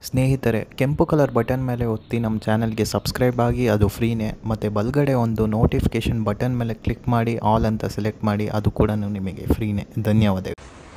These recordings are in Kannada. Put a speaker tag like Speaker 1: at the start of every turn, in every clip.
Speaker 1: ಸ್ನೇಹಿತರೆ ಕೆಂಪು ಕಲರ್ ಬಟನ್ ಮೇಲೆ ಒತ್ತಿ ನಮ್ಮ ಚಾನಲ್ಗೆ ಸಬ್ಸ್ಕ್ರೈಬ್ ಆಗಿ ಅದು ಫ್ರೀನೇ ಮತ್ತು ಬಲಗಡೆ ಒಂದು ನೋಟಿಫಿಕೇಷನ್ ಬಟನ್ ಮೇಲೆ ಕ್ಲಿಕ್ ಮಾಡಿ ಆಲ್ ಅಂತ ಸೆಲೆಕ್ಟ್ ಮಾಡಿ ಅದು ಕೂಡ ನಿಮಗೆ ಫ್ರೀನೇ ಧನ್ಯವಾದಗಳು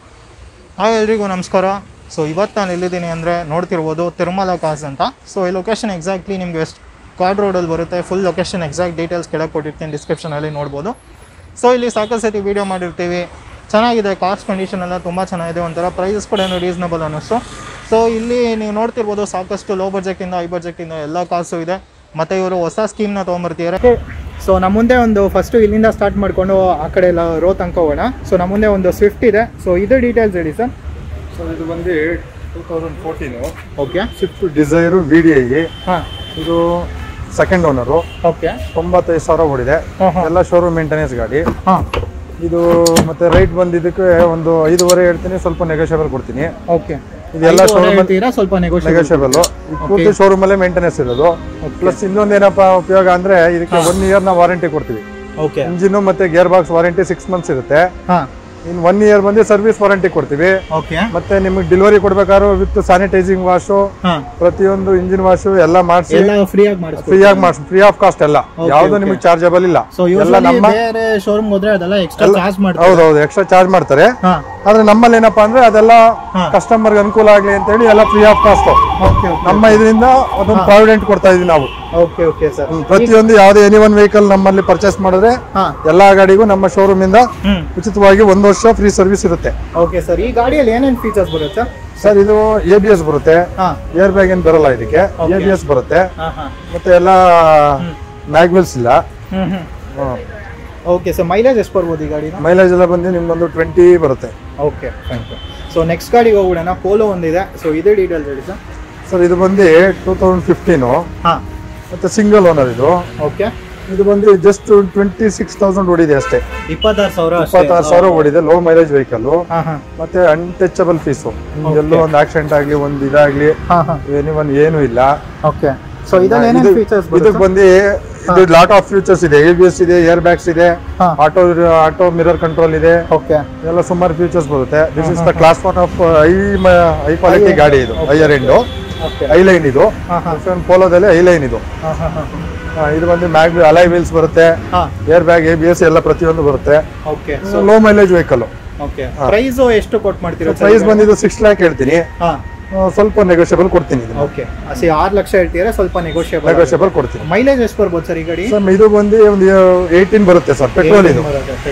Speaker 2: ಹಾಯ್ ಎಲ್ರಿಗೂ ನಮಸ್ಕಾರ ಸೊ ಇವತ್ತು ನಾನು ಎಲ್ಲಿದ್ದೀನಿ ಅಂದರೆ ನೋಡ್ತಿರ್ಬೋದು ತಿರುಮಲ ಕಾಸ್ ಅಂತ ಸೊ ಈ ಲೊಕೇಶನ್ ಎಕ್ಸಾಕ್ಟ್ಲಿ ನಿಮಗೆ ವೆಸ್ಟ್ ಕಾರ್ಡ್ ರೋಡಲ್ಲಿ ಬರುತ್ತೆ ಫುಲ್ ಲೊಕೇಶನ್ ಎಕ್ಸಾಕ್ಟ್ ಡೀಟೇಲ್ಸ್ ಕೆಳಗೆ ಕೊಟ್ಟಿರ್ತೀನಿ ಡಿಸ್ಕ್ರಿಪ್ಷನಲ್ಲಿ ನೋಡ್ಬೋದು ಸೊ ಇಲ್ಲಿ ಸಾಕಷ್ಟು ಸತಿ ವೀಡಿಯೋ ಮಾಡಿರ್ತೀವಿ ಚೆನ್ನಾಗಿದೆ ಕಾರ್ಸ್ ಕಂಡೀಷನ್ ಎಲ್ಲ ತುಂಬ ಚೆನ್ನಾಗಿದೆ ಒಂಥರ ಪ್ರೈಸಸ್ ಕೂಡ ಏನು ರೀಸನಬಲ್ ಅನ್ನಿಸ್ತು ಸೊ ಇಲ್ಲಿ ನೀವು ನೋಡ್ತಿರ್ಬೋದು ಸಾಕಷ್ಟು ಲೋ ಬಜೆಟಿಂದ ಹೈ ಬಜೆಟಿಂದ ಎಲ್ಲ ಕಾರ್ಸು ಇದೆ ಮತ್ತು ಇವರು ಹೊಸ ಸ್ಕೀಮ್ನ ತೊಗೊಂಬರ್ತಿದ್ದಾರೆ ಸೊ ನಮ್ಮ ಮುಂದೆ ಒಂದು ಫಸ್ಟು ಇಲ್ಲಿಂದ ಸ್ಟಾರ್ಟ್ ಮಾಡಿಕೊಂಡು ಆ ಕಡೆ ಎಲ್ಲ ರೋ ತನಕ ಹೋಗೋಣ ಸೊ ನಮ್ಮ ಮುಂದೆ ಒಂದು ಸ್ವಿಫ್ಟ್ ಇದೆ ಸೊ ಇದು ಡೀಟೇಲ್ಸ್ ಹೇಳಿ ಸರ್
Speaker 3: ಸೊ ಇದು ಬಂದು two thousand fourteen
Speaker 2: okay
Speaker 3: Swift Dzire V D I
Speaker 2: ಹಾಂ
Speaker 3: ಇದು ಸೆಕೆಂಡ್ ಓನರು
Speaker 2: ಓಕೆ
Speaker 3: ತೊಂಬತ್ತೈದು ಸಾವಿರ ಓಡಿದೆ
Speaker 2: ಹಾಂ ಹಾಂ
Speaker 3: ಎಲ್ಲ ಶೋರೂಮ್ ಮೇಂಟೆನೆನ್ಸ್ ಗಾಡಿ
Speaker 2: ಹಾಂ
Speaker 3: ಇದು ಮತ್ತೆ ರೈಟ್ ಬಂದಿದ್ದಕ್ಕೆ ಒಂದು ಐದುವರೆ ಹೇಳ್ತೀನಿ ಸ್ವಲ್ಪ ನೆಗೋಷಿಯಬಲ್ ಕೊಡ್ತೀನಿ
Speaker 2: ಓಕೆ
Speaker 3: ಇದೆಲ್ಲ showroom ಅಲ್ಲಿ-
Speaker 2: ಸ್ವಲ್ಪ ನೆಗೋಷಿಯೇಟ್
Speaker 3: ನೆಗೋಷಿಯಬಲ್ ಪೂರ್ತಿ ಶೋರೂಮ್ ಅಲ್ಲೇ ಮೇಂಟೆನೆನ್ಸ್ ಇರೋದು ಪ್ಲಸ್ ಇನ್ನೊಂದೇನಪ್ಪ ಉಪಯೋಗ ಅಂದ್ರೆ ಇದಕ್ಕೆ ಒನ್ ಇಯರ್ ನ ವಾರಂಟಿ ಕೊಡ್ತೀವಿ
Speaker 2: ಓಕೆ
Speaker 3: ಇಂಜಿನ್ ಮತ್ತೆ gear box warranty six months ಇರುತ್ತೆ
Speaker 2: ಹಾಂ
Speaker 3: ಇನ್ ಒನ್ ಇಯರ್ ಬಂದು ಸರ್ವಿಸ್ ವಾರಂಟಿ ಕೊಡ್ತೀವಿ
Speaker 2: ಓಕೆ
Speaker 3: ಮತ್ತೆ ನಿಮಗೆ ಡೆಲಿವರಿ ಕೊಡ್ಬೇಕಾದ್ರು ವಿತ್ ಸ್ಯಾನಿಟೈಸಿಂಗ್ ವಾಶು
Speaker 2: ಹಾಂ
Speaker 3: ಪ್ರತಿಯೊಂದು ಇಂಜಿನ್ ವಾಶು ಎಲ್ಲ ಮಾಡಿಸಿ
Speaker 2: ಎಲ್ಲ ಫ್ರೀಯಾಗಿ ಮಾಡಿಸ್ತೀವಿ
Speaker 3: ಫ್ರೀ ಆಗಿ ಮಾಡಿಸ್ ಫ್ರೀ ಆಫ್ ಕಾಸ್ಟ್ ಎಲ್ಲ ಯಾವ್ದು ನಿಮಗೆ ಚಾರ್ಜಬಲ್ ಇಲ್ಲ
Speaker 2: ಸೊ
Speaker 3: ಎಲ್ಲ ನಮ್ಮ
Speaker 2: ಬೇರೆ ಶೋರೂಮ್ ಹೋದ್ರೆ ಅದೆಲ್ಲ ಎಕ್ಸ್ಟ್ರಾ ಚಾರ್ಜ್ ಮಾಡ್ತಾರೆ
Speaker 3: ಹೌದೌದು ಎಕ್ಸ್ಟ್ರಾ ಚಾರ್ಜ್ ಮಾಡ್ತಾರೆ
Speaker 2: ಹಾಂ
Speaker 3: ಆದ್ರೆ ನಮ್ಮಲ್ಲಿ ಏನಪ್ಪಾ ಅಂದ್ರೆ ಅದೆಲ್ಲ
Speaker 2: ಹಾ.
Speaker 3: ಕಸ್ಟಮರ್ಗೆ ಅನುಕೂಲ ಆಗ್ಲಿ ಅಂತ ಹೇಳಿ ಎಲ್ಲ ಫ್ರೀ ಆಫ್ ಕಾಸ್ಟ್
Speaker 2: ಓಕೆ
Speaker 3: ನಮ್ಮ ಇದರಿಂದ ಅದೊಂದು ಪ್ರಾವಿಡೆಂಟ್ ಕೊಡ್ತಾ ಇದೀವಿ ನಾವು
Speaker 2: ಓಕೆ ಓಕೆ ಸರ್
Speaker 3: ಹ್ಮ್, ಪ್ರತಿಯೊಂದು ಯಾವುದೇ ಎನಿ ಒನ್ ವೆಹಿಕಲ್ ನಮ್ಮಲ್ಲಿ ಪರ್ಚೇಸ್ ಮಾಡಿದ್ರೆ
Speaker 2: ಹಾಂ
Speaker 3: ಎಲ್ಲಾ ಗಾಡಿಗೂ ನಮ್ಮ ಶೋರೂಮ್ ಇಂದ
Speaker 2: ಹ್ಮ್
Speaker 3: ಉಚಿತವಾಗಿ ಒಂದು ವರ್ಷ ಫ್ರೀ ಸರ್ವಿಸ್ ಇರುತ್ತೆ
Speaker 2: ಓಕೆ ಸರ್ ಈ ಗಾಡಿಯಲ್ಲಿ ಏನೇನು ಫೀಚರ್ಸ್ ಬರುತ್ತೆ ಸರ್
Speaker 3: ಸರ್ ಇದು ಎ ಬಿ ಎಸ್ ಬರುತ್ತೆ
Speaker 2: ಹಾಂ
Speaker 3: ಏರ್ ಬ್ಯಾಗ್ ಏನ್ ಬರಲ್ಲ ಇದಕ್ಕೆ ಎ ಬಿ ಎಸ್ ಬರುತ್ತೆ
Speaker 2: ಹಾಂ ಹಾಂ
Speaker 3: ಮತ್ತೆ ಎಲ್ಲ ಮ್ಯಾಗ್ವೆಲ್ಸ್ ಇಲ್ಲ
Speaker 2: ಹ್ಞೂ ಹ್ಞೂ ಓಕೆ ಸರ್ ಮೈಲೇಜ್ ಎಷ್ಟು ಬರ್ಬೋದು ಈ ಗಾಡಿನ
Speaker 3: ಮೈಲೇಜ್ ಎಲ್ಲ ಬಂದು ನಿಮ್ದೊಂದು ಟ್ವೆಂಟಿ ಬರುತ್ತೆ
Speaker 2: okay thank you so next ಗಾಡಿಗೆ ಹೋಗ್ಬಿಡೋಣ ಪೋಲೋ ಒಂದಿದೆ ಸೊ ಇದೇ ಡೀಟೇಲ್ಸ್ ಹೇಳಿ ಸರ್
Speaker 3: ಸರ್ ಇದು ಬಂದು ಟೂ ತೌಸಂಡ್ ಫಿಫ್ಟೀನು
Speaker 2: ಹಾಂ
Speaker 3: ಮತ್ತೆ ಸಿಂಗಲ್ ಓನರ್ ಇದು
Speaker 2: ಓಕೆ
Speaker 3: ಇದು ಬಂದು ಜಸ್ಟ್ ಟ್ವೆಂಟಿ ಸಿಕ್ಸ್ ತೌಸಂಡ್ ಓಡಿದೆ ಅಷ್ಟೇ
Speaker 2: ಇಪ್ಪತ್ತಾರು ಸಾವಿರ
Speaker 3: ಇಪ್ಪತ್ತಾರು ಸಾವಿರ ಓಡಿದೆ ಲೋ ಮೈಲೇಜ್ ವೆಹಿಕಲ್
Speaker 2: ಹಾಂ ಹಾಂ
Speaker 3: ಮತ್ತೆ ಅನ್ಟಚಬಲ್ ಫೀಸು ಎಲ್ಲೋ ಒಂದು ಆಕ್ಸಿಡೆಂಟ್ ಆಗ್ಲಿ ಒಂದು ಇದಾಗ್ಲಿ
Speaker 2: ಹಾಂ ಹಾಂ
Speaker 3: ಎನಿ ಒನ್ ಏನು ಇಲ್ಲ
Speaker 2: ಓಕೆ ಸೊ ಇದ್ರಲ್ಲಿ ಏನೇನು ಫೀಚರ್ಸ್
Speaker 3: ಇದಕ್ಕೆ ಬಂದು ಇದು ಲಾಟ್ ಆಫ್ ಫ್ಯೂಚರ್ಸ್ ಇದೆ ಎ ಬಿ ಎಸ್ ಇದೆ ಏರ್ ಬ್ಯಾಗ್ಸ್ ಇದೆ
Speaker 2: ಹಾ.
Speaker 3: ಆಟೋ ಆಟೋ ಮಿರರ್ ಕಂಟ್ರೋಲ್ ಇದೆ
Speaker 2: ಓಕೆ
Speaker 3: ಎಲ್ಲ ಸುಮಾರು ಫೀಚರ್ಸ್ ಬರುತ್ತೆ this is the class one of I high quality ಗಾಡಿ ಇದು higher end
Speaker 2: okay
Speaker 3: I line ಇದು
Speaker 2: ಹಾಂ ಹಾಂ
Speaker 3: ಪೋಲೋದಲ್ಲಿ ಐ ಲೈನ್ ಇದು
Speaker 2: ಹಾಂ ಹಾಂ ಹಾಂ
Speaker 3: ಆ, ಇದು ಬಂದು ಮ್ಯಾಗ್ ಅಲೈ ವೀಲ್ಸ್ ಬರುತ್ತೆ
Speaker 2: ಹಾಂ
Speaker 3: air bag A B S ಎಲ್ಲ ಪ್ರತಿಯೊಂದು ಬರುತ್ತೆ
Speaker 2: okay
Speaker 3: low mileage vehicle
Speaker 2: okay price ಎಷ್ಟು ಕೊಟ್ಟು ಮಾಡ್ತೀರಾ
Speaker 3: ಪ್ರೈಸ್ ಬಂದಿದ್ದು ಸಿಕ್ಸ್ ಲ್ಯಾಕ್ ಹೇಳ್ತೀನಿ
Speaker 2: ಹಾಂ
Speaker 3: ಆ, ಸ್ವಲ್ಪ ನೆಗೋಷಿಯಬಲ್ ಕೊಡ್ತೀನಿ
Speaker 2: ಓಕೆ ಅಸಿ ಆರು ಲಕ್ಷ ಹೇಳ್ತೀರಾ ಸ್ವಲ್ಪ ನೆಗೋಷಿಯಬಲ್
Speaker 3: ನೆಗೋಷಿಯಬಲ್ ಕೊಡ್ತೀನಿ
Speaker 2: ಮೈಲೇಜ್ ಎಷ್ಟು ಬರ್ಬೋದು ಸರ್ ಈ ಗಾಡಿ
Speaker 3: ಸರ್ ಇದು ಬಂದು ಒಂದು ಏಯ್ಟೀನ್ ಬರುತ್ತೆ ಸರ್ ಪೆಟ್ರೋಲ್ ಇದು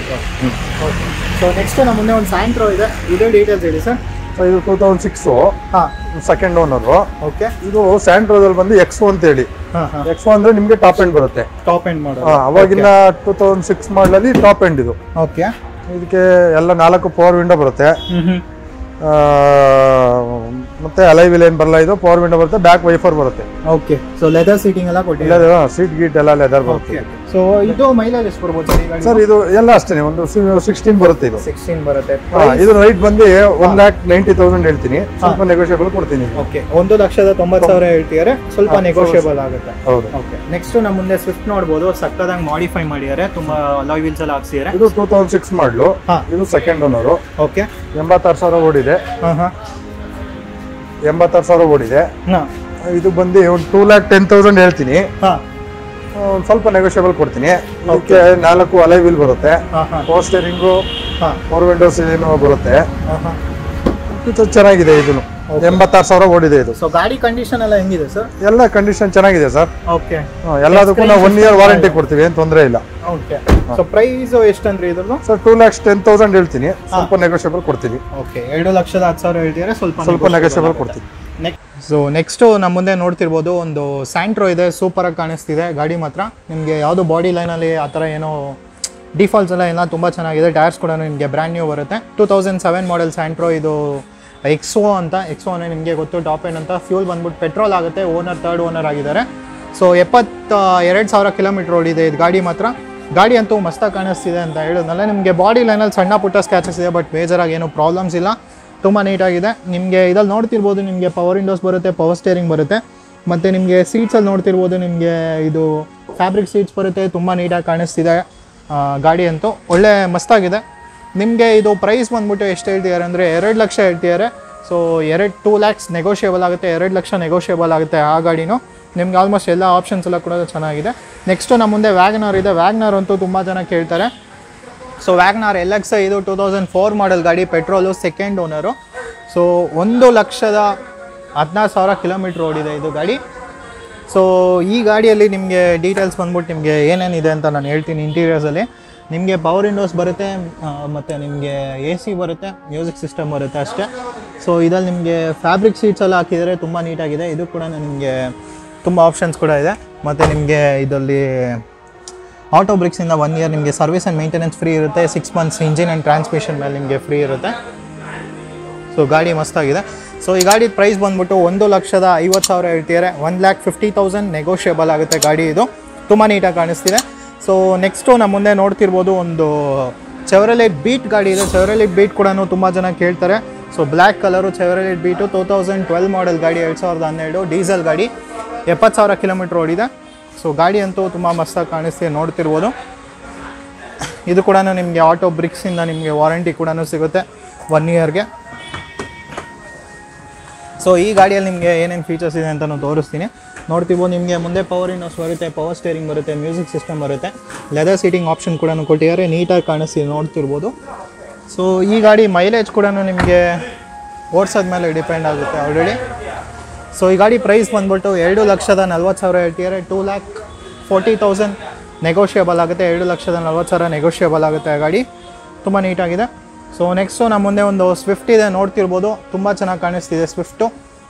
Speaker 2: ಸೊ ನೆಕ್ಸ್ಟ್ ನಮ್ಮ ಮುಂದೆ ಒಂದು ಸ್ಯಾಂಟ್ರೋ ಇದೆ ಇದೇ ಡೀಟೇಲ್ಸ್ ಹೇಳಿ ಸರ್
Speaker 3: So, ಇದು ಟೂ ತೌಸಂಡ್ ಸಿಕ್ಸು
Speaker 2: ಹಾಂ
Speaker 3: ಸೆಕೆಂಡ್ ಓನರು
Speaker 2: ಓಕೆ
Speaker 3: ಇದು ಸ್ಯಾಂಡ್ರೋದಲ್ಲಿ ಬಂದು ಎಕ್ಸೋ ಅಂತ ಹೇಳಿ
Speaker 2: ಹಾಂ ಹಾಂ
Speaker 3: ಎಕ್ಸೋ ಅಂದ್ರೆ ನಿಮಗೆ ಟಾಪ್ ಎಂಡ್ ಬರುತ್ತೆ
Speaker 2: ಟಾಪ್ ಎಂಡ್ ಮಾಡೋ
Speaker 3: ಆ, ಅವಾಗಿನ ಟೂ ತೌಸಂಡ್ ಸಿಕ್ಸ್ ಮಾಡಲಲ್ಲಿ ಟಾಪ್ ಎಂಡ್ ಇದು
Speaker 2: ಓಕೆ
Speaker 3: ಇದಕ್ಕೆ ಎಲ್ಲ ನಾಲ್ಕು ಪವರ್ ವಿಂಡೋ ಬರುತ್ತೆ
Speaker 2: ಹ್ಞೂ ಹ್ಞೂ
Speaker 3: ಆ, ಮತ್ತೆ ಅಲೈ ವಿಲ್ ಏನ್ ಬರಲ್ಲ ಇದು ಪವರ್ ವಿಂಡೋ ಬರುತ್ತೆ ಬ್ಯಾಕ್ ವೈಫರ್ ಬರುತ್ತೆ
Speaker 2: ಓಕೆ ಸೊ ಲೆದರ್ ಸೀಟಿಂಗ್ ಎಲ್ಲ ಕೊಟ್ಟಿದ್ದಾರೆ
Speaker 3: ಸೀಟ್ ಗೀಟ್ ಎಲ್ಲ ಲೆದರ್ ಬರುತ್ತೆ
Speaker 2: ಸೊ ಇದು ಮೈಲೇಜ್ ಎಷ್ಟು ಬರ್ಬೋದು ಸರ್ ಈ ಗಾಡಿ
Speaker 3: ಸರ್ ಇದು ಎಲ್ಲ ಅಷ್ಟೇ ಒಂದು ಸಿಕ್ಸ್ಟೀನ್ ಬರುತ್ತೆ ಇದು
Speaker 2: ಸಿಕ್ಸ್ಟೀನ್ ಬರುತ್ತೆ
Speaker 3: ಹಾ, ಇದು ರೈಟ್ ಬಂದು ಒನ್ ಲ್ಯಾಕ್ ನೈಂಟಿ ತೌಸಂಡ್ ಹೇಳ್ತೀನಿ ಸ್ವಲ್ಪ ನೆಗೋಷಿಯಬಲ್ ಕೊಡ್ತೀನಿ
Speaker 2: ಓಕೆ ಒಂದು ಲಕ್ಷದ ತೊಂಬತ್ತು ಸಾವಿರ ಹೇಳ್ತಿದ್ದಾರೆ ಸ್ವಲ್ಪ ನೆಗೋಷಿಯಬಲ್ ಆಗುತ್ತೆ
Speaker 3: ಹೌದು
Speaker 2: ಓಕೆ ನೆಕ್ಸ್ಟ್ ನಮ್ಮ ಮುಂದೆ ಸ್ವಿಫ್ಟ್ ನೋಡ್ಬೋದು ಸಕ್ಕದಾಗಿ ಮಾಡಿಫೈ ಮಾಡಿದ್ದಾರೆ ತುಂಬಾ ಅಲಾಯ್ ವೀಲ್ಸ್ ಎಲ್ಲ ಹಾಕ್ಸಿದ್ದಾರೆ
Speaker 3: ಇದು ಟೂ ತೌಸಂಡ್ ಸಿಕ್ಸ್ ಮಾಡಲು
Speaker 2: ಹಾ.
Speaker 3: ಇದು ಸೆಕೆಂಡ್ ಓನರು
Speaker 2: ಓಕೆ
Speaker 3: ಎಂಬತ್ತಾರು ಸಾವಿರ ಓಡಿದೆ
Speaker 2: ಹಾಂ ಹಾಂ
Speaker 3: ಎಂಬತ್ತಾರು ಸಾವಿರ ಓಡಿದೆ
Speaker 2: ಹಾಂ
Speaker 3: ಇದು ಬಂದು ಒಂದು ಟೂ ಲ್ಯಾಕ್ ಟೆನ್ ತೌಸಂಡ್ ಹೇಳ್ತೀನಿ
Speaker 2: ಹಾಂ
Speaker 3: ಒಂದ್ ಸ್ವಲ್ಪ ನೆಗೋಷಿಯಬಲ್ ಕೊಡ್ತೀನಿ ಓಕೆ ನಾಲ್ಕು ಅಲೈ ವೀಲ್ ಬರುತ್ತೆ
Speaker 2: ಹಾಂ ಹಾಂ
Speaker 3: ಪವರ್ ಸ್ಟೇರಿಂಗು
Speaker 2: ಹಾಂ
Speaker 3: ಫೋರ್ ವಿಂಡೋಸ್ ಏನು ಬರುತ್ತೆ
Speaker 2: ಹಾಂ ಹಾಂ
Speaker 3: ಇದು ಚೆನ್ನಾಗಿದೆ ಇದನ್ನು ಎಂಬತ್ತಾರು ಸಾವಿರ ಓಡಿದೆ ಇದು
Speaker 2: ಸೊ ಗಾಡಿ ಕಂಡೀಷನ್ ಎಲ್ಲ ಹೆಂಗಿದೆ ಸರ್
Speaker 3: ಎಲ್ಲ ಕಂಡೀಷನ್ ಚೆನ್ನಾಗಿದೆ ಸರ್
Speaker 2: ಓಕೆ
Speaker 3: ಎಲ್ಲದಕ್ಕೂ ನಾವು ಒನ್ ಇಯರ್ ವಾರಂಟಿ ಕೊಡ್ತೀವಿ ಏನು ತೊಂದರೆ ಇಲ್ಲ
Speaker 2: ಓಕೆ ಸೊ ಪ್ರೈಸ್ ಎಷ್ಟಂದ್ರೆ ಇದ್ರದ್ದು
Speaker 3: sir two lakhs ten thousand ಹೇಳ್ತೀನಿ ಸ್ವಲ್ಪ ನೆಗೋಷಿಯಬಲ್ ಕೊಡ್ತೀವಿ
Speaker 2: ಓಕೆ ಎರಡು ಲಕ್ಷದ ಹತ್ತು ಸಾವಿರ ಹೇಳ್ತಿದ್ದಾರೆ ಸ್ವಲ್ಪ
Speaker 3: ಸ್ವಲ್ಪ ನೆಗೋಷಿಯಬಲ್ ಕೊಡ್ತೀವಿ
Speaker 2: ಸೊ ನೆಕ್ಸ್ಟು ನಮ್ಮ ಮುಂದೆ ನೋಡ್ತಿರ್ಬೋದು ಒಂದು ಸ್ಯಾಂಟ್ರೋ ಇದೆ ಸೂಪರಾಗಿ ಕಾಣಿಸ್ತಿದೆ ಗಾಡಿ ಮಾತ್ರ ನಿಮಗೆ ಯಾವುದು ಬಾಡಿ ಲೈನಲ್ಲಿ ಆ ಥರ ಏನೋ ಡಿಫಾಲ್ಟ್ಸ್ ಎಲ್ಲ ಎಲ್ಲ ತುಂಬ ಚೆನ್ನಾಗಿದೆ ಟೈರ್ಸ್ ಕೂಡ ನಿಮಗೆ ಬ್ರ್ಯಾಂಡ್ ನ್ಯೂ ಬರುತ್ತೆ two thousand seven model Santro ಇದು ಎಕ್ಸೋ ಅಂತ ಎಕ್ಸೋ ಅಂದರೆ ನಿಮಗೆ ಗೊತ್ತು ಟಾಪ್ ಎಂಡ್ ಅಂತ ಫ್ಯೂಲ್ ಬಂದ್ಬಿಟ್ಟು ಪೆಟ್ರೋಲ್ ಆಗುತ್ತೆ ಓನರ್ ತರ್ಡ್ ಓನರ್ ಆಗಿದ್ದಾರೆ ಸೊ ಎಪ್ಪತ್ತ ಎರಡು ಸಾವಿರ ಕಿಲೋಮೀಟರ್ ಓಡಿದೆ ಇದು ಗಾಡಿ ಮಾತ್ರ ಗಾಡಿ ಅಂತೂ ಮಸ್ತಾಗಿ ಕಾಣಿಸ್ತಿದೆ ಅಂತ ಹೇಳಿದ್ನಲ್ಲ ನಿಮಗೆ ಬಾಡಿ ಲೈನಲ್ಲಿ ಸಣ್ಣ ಪುಟ್ಟ ಸ್ಕ್ಯಾಚಸ್ ಇದೆ ಬಟ್ ಬೇಜಾರಾಗಿ ಏನೂ ಪ್ರಾಬ್ಲಮ್ಸ್ ಇಲ್ಲ ತುಂಬ ನೀಟಾಗಿದೆ ನಿಮಗೆ ಇದಲ್ಲಿ ನೋಡ್ತಿರ್ಬೋದು ನಿಮಗೆ ಪವರ್ ವಿಂಡೋಸ್ ಬರುತ್ತೆ ಪವರ್ ಸ್ಟೇರಿಂಗ್ ಬರುತ್ತೆ ಮತ್ತು ನಿಮಗೆ ಸೀಟ್ಸಲ್ಲಿ ನೋಡ್ತಿರ್ಬೋದು ನಿಮಗೆ ಇದು ಫ್ಯಾಬ್ರಿಕ್ ಸೀಟ್ಸ್ ಬರುತ್ತೆ ತುಂಬ ನೀಟಾಗಿ ಕಾಣಿಸ್ತಿದೆ ಆ, ಗಾಡಿ ಅಂತೂ ಒಳ್ಳೆ ಮಸ್ತಾಗಿದೆ ನಿಮಗೆ ಇದು ಪ್ರೈಸ್ ಬಂದ್ಬಿಟ್ಟು ಎಷ್ಟು ಹೇಳ್ತಿದ್ದಾರೆ ಅಂದರೆ ಎರಡು ಲಕ್ಷ ಹೇಳ್ತಿದ್ದಾರೆ ಸೊ ಎರಡು ಟೂ ಲ್ಯಾಕ್ಸ್ ನೆಗೋಷಿಯಬಲ್ ಆಗುತ್ತೆ ಎರಡು ಲಕ್ಷ ನೆಗೋಷಿಯಬಲ್ ಆಗುತ್ತೆ ಆ ಗಾಡಿನೂ ನಿಮ್ಗೆ ಆಲ್ಮೋಸ್ಟ್ ಎಲ್ಲ ಆಪ್ಷನ್ಸ್ ಎಲ್ಲ ಕೂಡ ಚೆನ್ನಾಗಿದೆ ನೆಕ್ಸ್ಟು ನಮ್ಮ ಮುಂದೆ ವ್ಯಾಗನರ್ ಇದೆ ವ್ಯಾಗ್ನರ್ ಅಂತೂ ತುಂಬ ಜನ ಕೇಳ್ತಾರೆ ಸೊ ವ್ಯಾಗ್ನಾರ್ ಎಲ್ ಎಕ್ಸ್ ಇದು ಟೂ ತೌಸಂಡ್ ಫೋರ್ ಮಾಡೆಲ್ ಗಾಡಿ ಪೆಟ್ರೋಲು ಸೆಕೆಂಡ್ ಓನರು ಸೊ ಒಂದು ಲಕ್ಷದ ಹದಿನಾರು ಸಾವಿರ ಕಿಲೋಮೀಟ್ರ್ ಓಡಿದೆ ಇದು ಗಾಡಿ ಸೊ ಈ ಗಾಡಿಯಲ್ಲಿ ನಿಮಗೆ ಡೀಟೇಲ್ಸ್ ಬಂದ್ಬಿಟ್ಟು ನಿಮಗೆ ಏನೇನಿದೆ ಅಂತ ನಾನು ಹೇಳ್ತೀನಿ ಇಂಟೀರಿಯರ್ಸಲ್ಲಿ ನಿಮಗೆ ಪವರ್ ವಿಂಡೋಸ್ ಬರುತ್ತೆ ಮತ್ತು ನಿಮಗೆ ಎ ಸಿ ಬರುತ್ತೆ ಮ್ಯೂಸಿಕ್ ಸಿಸ್ಟಮ್ ಬರುತ್ತೆ ಅಷ್ಟೇ ಸೊ ಇದಲ್ಲಿ ನಿಮಗೆ ಫ್ಯಾಬ್ರಿಕ್ ಸೀಟ್ಸ್ ಎಲ್ಲ ಹಾಕಿದರೆ ತುಂಬ ನೀಟಾಗಿದೆ ಇದು ಕೂಡ ನಿಮಗೆ ತುಂಬ ಆಪ್ಷನ್ಸ್ ಕೂಡ ಇದೆ ಮತ್ತು ನಿಮಗೆ ಇದರಲ್ಲಿ ಆಟೋ ಬ್ರಿಕ್ಸಿಂದ ಒನ್ ಇಯರ್ ನಿಮಗೆ ಸರ್ವಿಸ್ ಆ್ಯಂಡ್ ಮೇಂಟೆನೆನ್ಸ್ ಫ್ರೀ ಇರುತ್ತೆ six months engine and transmission ಮೇಲೆ ನಿಮಗೆ ಫ್ರೀ ಇರುತ್ತೆ ಸೊ ಗಾಡಿ ಮಸ್ತಾಗಿದೆ ಸೊ ಈ ಗಾಡಿ ಪ್ರೈಸ್ ಬಂದ್ಬಿಟ್ಟು ಒಂದು ಲಕ್ಷದ ಐವತ್ತು ಸಾವಿರ ಹೇಳ್ತಿದ್ದಾರೆ one lakh fifty thousand negotiable ಆಗುತ್ತೆ ಗಾಡಿ ಇದು ತುಂಬ ನೀಟಾಗಿ ಕಾಣಿಸ್ತಿದೆ ಸೊ ನೆಕ್ಸ್ಟು ನಮ್ಮ ಮುಂದೆ ನೋಡ್ತಿರ್ಬೋದು ಒಂದು ಚೆವರಲೇಟ್ ಬೀಟ್ ಗಾಡಿ ಇದೆ ಚೆವರಲೇಟ್ ಬೀಟ್ ಕೂಡ ತುಂಬ ಜನ ಕೇಳ್ತಾರೆ so black colour Chevrolet Beat two thousand twelve model ಗಾಡಿ ಎರಡು ಸಾವಿರದ ಹನ್ನೆರಡು ಡೀಸೆಲ್ ಗಾಡಿ ಎಪ್ಪತ್ತು ಸಾವಿರ ಕಿಲೋಮೀಟ್ರ್ ಓಡಿದೆ ಸೊ ಗಾಡಿ ಅಂತೂ ತುಂಬ ಮಸ್ತಾಗಿ ಕಾಣಿಸ್ತಿದೆ ನೋಡ್ತಿರ್ಬೋದು ಇದು ಕೂಡ ನಿಮಗೆ ಆಟೋ ಬ್ರಿಕ್ಸಿಂದ ನಿಮಗೆ ವಾರಂಟಿ ಕೂಡ ಸಿಗುತ್ತೆ ಒನ್ ಇಯರ್ಗೆ ಸೊ ಈ ಗಾಡಿಯಲ್ಲಿ ನಿಮಗೆ ಏನೇನು ಫೀಚರ್ಸ್ ಇದೆ ಅಂತ ನಾನು ತೋರಿಸ್ತೀನಿ ನೋಡ್ತೀವೋ ನಿಮಗೆ ಮುಂದೆ ಪವರ್ ಇಂಡೋಸ್ ಬರುತ್ತೆ ಪವರ್ ಸ್ಟೇರಿಂಗ್ ಬರುತ್ತೆ ಮ್ಯೂಸಿಕ್ ಸಿಸ್ಟಮ್ ಬರುತ್ತೆ ಲೆದರ್ ಸೀಟಿಂಗ್ ಆಪ್ಷನ್ ಕೂಡ ಕೊಟ್ಟಿದ್ದಾರೆ ನೀಟಾಗಿ ಕಾಣಿಸ್ತೀವಿ ನೋಡ್ತಿರ್ಬೋದು ಸೊ ಈ ಗಾಡಿ ಮೈಲೇಜ್ ಕೂಡ ನಿಮಗೆ ಓಡಿಸೋದ ಮೇಲೆ ಡಿಪೆಂಡ್ ಆಗುತ್ತೆ ಆಲ್ರೆಡಿ ಸೊ ಈ ಗಾಡಿ ಪ್ರೈಸ್ ಬಂದ್ಬಿಟ್ಟು ಎರಡು ಲಕ್ಷದ ನಲ್ವತ್ತು ಸಾವಿರ ಹೇಳ್ತಿದ್ದಾರೆ two lakh forty thousand negotiable ಆಗುತ್ತೆ ಎರಡು ಲಕ್ಷದ ನಲ್ವತ್ತು ಸಾವಿರ ನೆಗೋಷಿಯಬಲ್ ಆಗುತ್ತೆ ಆ ಗಾಡಿ ತುಂಬ ನೀಟಾಗಿದೆ ಸೊ ನೆಕ್ಸ್ಟು ನಮ್ಮ ಮುಂದೆ ಒಂದು ಸ್ವಿಫ್ಟ್ ಇದೆ ನೋಡ್ತಿರ್ಬೋದು ತುಂಬ ಚೆನ್ನಾಗಿ ಕಾಣಿಸ್ತಿದೆ ಸ್ವಿಫ್ಟು